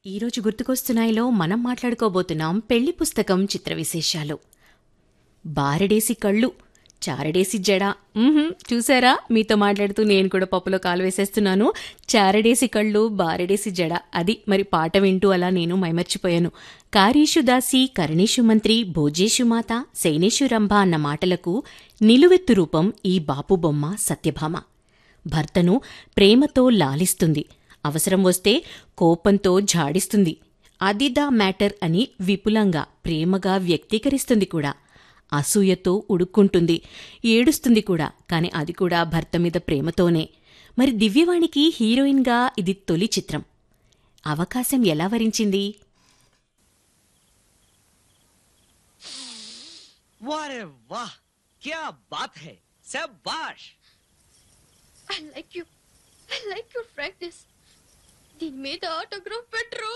ఈరోజు గుర్తుకొస్తున్నాయిలో మనం మాట్లాడుకోబోతున్నాం పెళ్లి పుస్తకం చిత్ర విశేషాలు బారెడేసి కళ్ళు చారడేసి జడ మ్హూ, చూసారా మీతో మాట్లాడుతూ నేను కూడా పప్పులో కాలు వేసేస్తున్నాను చారడేసి కళ్ళు బారెడేసి జడ అది మరి పాట వింటూ అలా నేను మైమర్చిపోయాను కారీషు దాసి కరణీషు మంత్రి భోజేషు మాత శైనేషు రంభ అన్న మాటలకు నిలువెత్తు రూపం ఈ బాపు బొమ్మ సత్యభామ భర్తను ప్రేమతో లాలిస్తుంది అవసరం వస్తే కోపంతో ఝాడిస్తుంది అదిదా మ్యాటర్ అని విపులంగా ప్రేమగా వ్యక్తీకరిస్తుంది కూడా అసూయతో ఉడుక్కుంటుంది ఏడుస్తుంది కూడా కాని అది కూడా భర్త మీద ప్రేమతోనే మరి దివ్యవాణికి హీరోయిన్గా ఇది తొలి చిత్రం అవకాశం ఎలా వరించింది वाह रे वाह क्या बात है शाबाश I like you. I like your frankness. దీని మీద ఆటోగ్రాఫ్ పెట్టరు